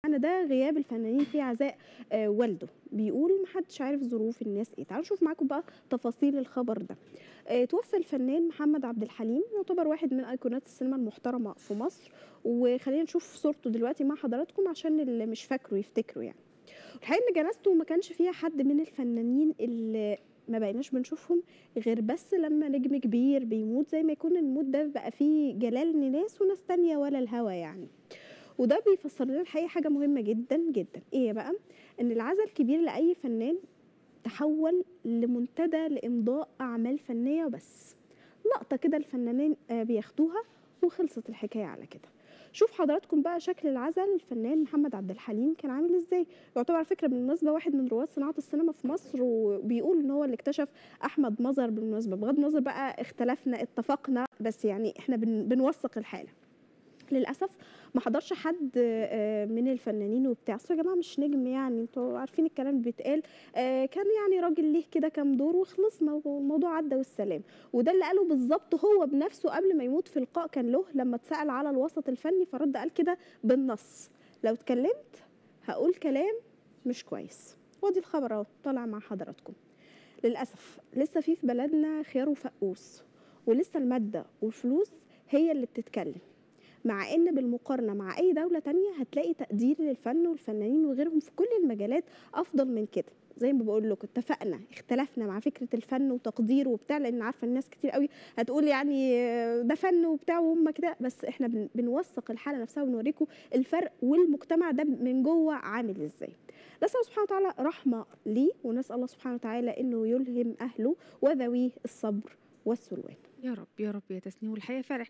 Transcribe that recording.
حنا ده غياب الفنانين في عزاء آه، والده بيقول محدش عارف ظروف الناس ايه تعالوا نشوف معاكم بقى تفاصيل الخبر ده آه، توفى الفنان محمد عبد الحليم يعتبر واحد من ايقونات السينما المحترمه في مصر وخلينا نشوف صورته دلوقتي مع حضراتكم عشان اللي مش فاكره يفتكروا يعني الحقيقه ان جنازته ما كانش فيها حد من الفنانين اللي ما بقيناش بنشوفهم غير بس لما نجم كبير بيموت زي ما يكون الموت ده بقى فيه جلال لناس وناس تانية ولا الهوى يعني وده بيفسر لنا الحقيقه حاجه مهمه جدا جدا ايه بقى ان العزاء الكبير لاي فنان تحول لمنتدى لامضاء اعمال فنيه وبس لقطه كده الفنانين آه، بياخدوها وخلصت الحكايه على كده شوف حضراتكم بقى شكل العزل الفنان محمد عبد الحليم كان عامل ازاي يعتبر على فكره بالمناسبه واحد من رواد صناعه السينما في مصر وبيقول ان هو اللي اكتشف احمد مظهر بالمناسبه بغض النظر بقى اختلفنا اتفقنا بس يعني احنا بن بنوثق الحاله للاسف ما حضرش حد آه، من الفنانين وبتاع اصل يا جماعه مش نجم يعني انتوا عارفين الكلام اللي بيتقال آه، كان يعني راجل ليه كده كام دور وخلصنا والموضوع عدى والسلام وده اللي قاله بالظبط هو بنفسه قبل ما يموت في لقاء كان له لما اتسال على الوسط الفني فرد قال كده بالنص لو اتكلمت هقول كلام مش كويس وادي الخبر اهو طالع مع حضراتكم للاسف لسه في في بلدنا خيار وفقوس ولسه الماده والفلوس هي اللي بتتكلم مع ان بالمقارنه مع اي دوله تانية هتلاقي تقدير للفن والفنانين وغيرهم في كل المجالات افضل من كده زي ما بقول لكم اتفقنا اختلفنا مع فكره الفن وتقديره وبتاع لان عارفه الناس كتير قوي هتقول يعني ده فن وبتاع وهم كده بس احنا بن- بنوثق الحاله نفسها ونوريكم الفرق والمجتمع ده من جوه عامل ازاي نسال الله سبحانه وتعالى رحمه ليه ونسال الله سبحانه وتعالى انه يلهم اهله وذويه الصبر والسلوان يا رب يا رب يا تسنيم والحقيقه فعلا